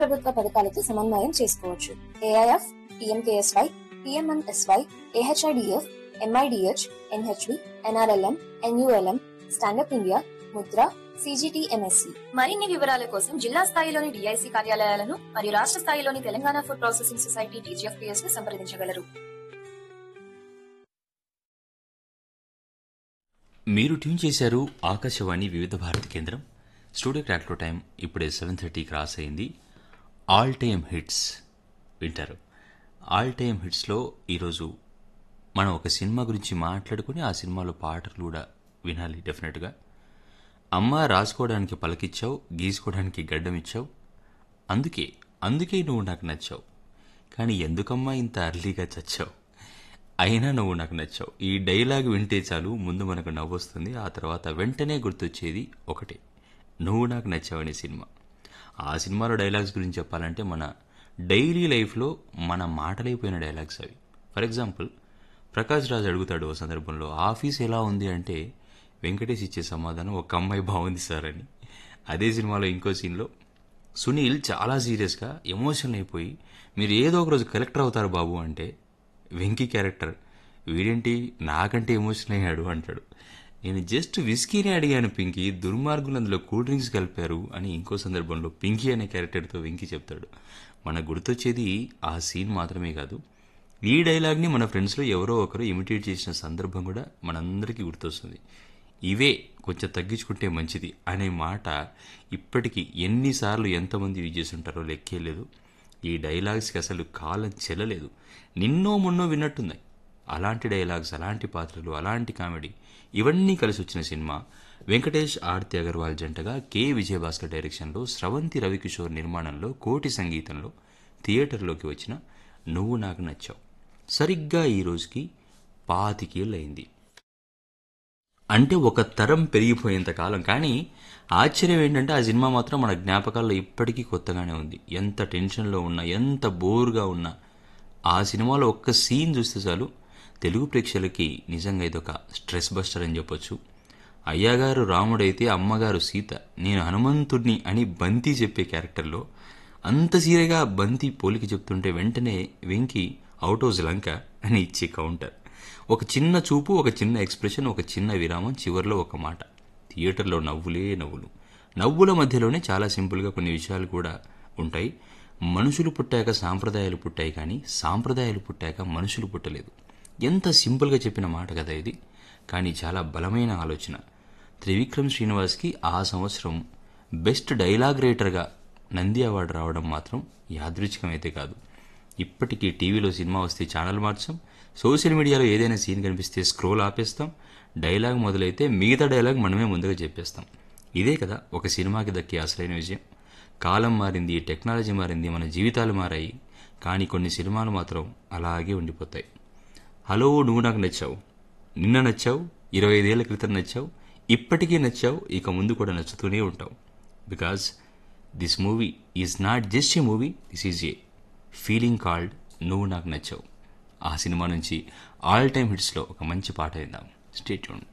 ప్రభుత్వ పథకాలతో సమన్వయం చేసుకోవచ్చు AIF PMKSY PMMSY AHIDF MIDH NHV NRLM NULM stand up India Mudra CGTMSC మరిన్ని వివరాల కోసం జిల్లా స్థాయిలోని డిఐసి కార్యాలయాలను మరియు రాష్ట్ర స్థాయిలోని Telangana food processing society TGFPS ను సంప్రదించగలరు మీరు ట్యూన్ చేశారు ఆకాశవాణి వివిధ భారత్ కేంద్రం స్టూడియో క్రాక్లో టైం ఇప్పుడే సెవెన్ థర్టీ క్రాస్ అయింది ఆల్ టైమ్ హిట్స్ వింటారు ఆల్ టైమ్ హిట్స్లో ఈరోజు మనం ఒక సినిమా గురించి మాట్లాడుకుని ఆ సినిమాలో పాటలు కూడా వినాలి డెఫినెట్గా అమ్మ రాసుకోవడానికి పలకిచ్చావు గీసుకోవడానికి గడ్డం ఇచ్చావు అందుకే అందుకే నువ్వు నాకు నచ్చావు కానీ ఎందుకమ్మా ఇంత అర్లీగా చచ్చావు అయినా నువ్వు నాకు నచ్చావు ఈ డైలాగ్ వింటే చాలు ముందు మనకు నవ్వొస్తుంది ఆ తర్వాత వెంటనే గుర్తొచ్చేది ఒకటే నువ్వు నాకు నచ్చావనే సినిమా ఆ సినిమాలో డైలాగ్స్ గురించి చెప్పాలంటే మన డైలీ లైఫ్లో మన మాటలైపోయిన డైలాగ్స్ అవి ఫర్ ఎగ్జాంపుల్ ప్రకాష్ రాజ్ అడుగుతాడు ఓ సందర్భంలో ఆఫీస్ ఎలా ఉంది అంటే వెంకటేష్ ఇచ్చే సమాధానం ఒక అమ్మాయి బాగుంది సార్ అని అదే సినిమాలో ఇంకో సీన్లో సునీల్ చాలా సీరియస్గా ఎమోషనల్ అయిపోయి మీరు ఏదో ఒక రోజు కలెక్టర్ అవుతారు బాబు అంటే వెంకీ క్యారెక్టర్ వీడేంటి నాకంటే ఎమోషనల్ అయ్యాడు అంటాడు నేను జస్ట్ విస్కీనే అడిగాను పింకీ దుర్మార్గులు అందులో కూల్ డ్రింక్స్ కలిపారు అని ఇంకో సందర్భంలో పింకీ అనే క్యారెక్టర్తో వెంకీ చెప్తాడు మనకు గుర్తొచ్చేది ఆ సీన్ మాత్రమే కాదు ఈ డైలాగ్ని మన ఫ్రెండ్స్లో ఎవరో ఒకరు ఇమిటేట్ చేసిన సందర్భం కూడా మనందరికీ గుర్తొస్తుంది ఇవే కొంచెం తగ్గించుకుంటే మంచిది అనే మాట ఇప్పటికీ ఎన్నిసార్లు ఎంతమంది యూజ్ చేసి ఉంటారో లెక్కే లేదు ఈ డైలాగ్స్కి అసలు కాలం చెల్లలేదు నిన్నో మొన్నో విన్నట్టున్నాయి అలాంటి డైలాగ్స్ అలాంటి పాత్రలు అలాంటి కామెడీ ఇవన్నీ కలిసి వచ్చిన సినిమా వెంకటేష్ ఆర్తి అగర్వాల్ జంటగా కె విజయభాస్కర్ డైరెక్షన్లో స్రవంతి రవికిషోర్ నిర్మాణంలో కోటి సంగీతంలో థియేటర్లోకి వచ్చిన నువ్వు నాకు నచ్చావు సరిగ్గా ఈ రోజుకి పాతికేళ్ళయింది అంటే ఒక తరం పెరిగిపోయేంత కాలం కానీ ఆశ్చర్యం ఏంటంటే ఆ సినిమా మాత్రం మన జ్ఞాపకాల్లో ఇప్పటికీ కొత్తగానే ఉంది ఎంత టెన్షన్లో ఉన్నా ఎంత బోర్గా ఉన్నా ఆ సినిమాలో ఒక్క సీన్ చూస్తే చాలు తెలుగు ప్రేక్షకులకి నిజంగా ఇదొక స్ట్రెస్ బస్టర్ అని చెప్పొచ్చు అయ్యగారు రాముడైతే అమ్మగారు సీత నేను హనుమంతుడిని అని బంతి చెప్పే క్యారెక్టర్లో అంత సీరియగా బంతి పోలికి చెప్తుంటే వెంటనే వెంకి అవుట్ హౌస్ లంక అని ఇచ్చే కౌంటర్ ఒక చిన్న చూపు ఒక చిన్న ఎక్స్ప్రెషన్ ఒక చిన్న విరామం చివరిలో ఒక మాట థియేటర్లో నవ్వులే నవ్వులు నవ్వుల మధ్యలోనే చాలా సింపుల్గా కొన్ని విషయాలు కూడా ఉంటాయి మనుషులు పుట్టాక సాంప్రదాయాలు పుట్టాయి కానీ సాంప్రదాయాలు పుట్టాక మనుషులు పుట్టలేదు ఎంత సింపుల్గా చెప్పిన మాట కదా ఇది కానీ చాలా బలమైన ఆలోచన త్రివిక్రమ్ శ్రీనివాస్కి ఆ సంవత్సరం బెస్ట్ డైలాగ్ రైటర్గా నంది అవార్డు రావడం మాత్రం యాదృచ్ఛికమైతే కాదు ఇప్పటికీ టీవీలో సినిమా వస్తే ఛానల్ మార్చాం సోషల్ మీడియాలో ఏదైనా సీన్ కనిపిస్తే స్క్రోల్ ఆపేస్తాం డైలాగ్ మొదలైతే మిగతా డైలాగ్ మనమే ముందుగా చెప్పేస్తాం ఇదే కదా ఒక సినిమాకి దక్కే అసలైన విజయం కాలం మారింది టెక్నాలజీ మారింది మన జీవితాలు మారాయి కానీ కొన్ని సినిమాలు మాత్రం అలాగే ఉండిపోతాయి హలో నువ్వు నాకు నచ్చావు నిన్న నచ్చావు ఇరవై ఐదేళ్ల క్రితం నచ్చావు ఇప్పటికీ నచ్చావు ఇక ముందు కూడా నచ్చుతూనే ఉంటావు because this movie is not just a movie this is a feeling called నువ్వు నాకు నచ్చావు ఆ సినిమా నుంచి ఆల్ టైమ్ హిట్స్లో ఒక మంచి పాట విందాం స్టేట్యూన్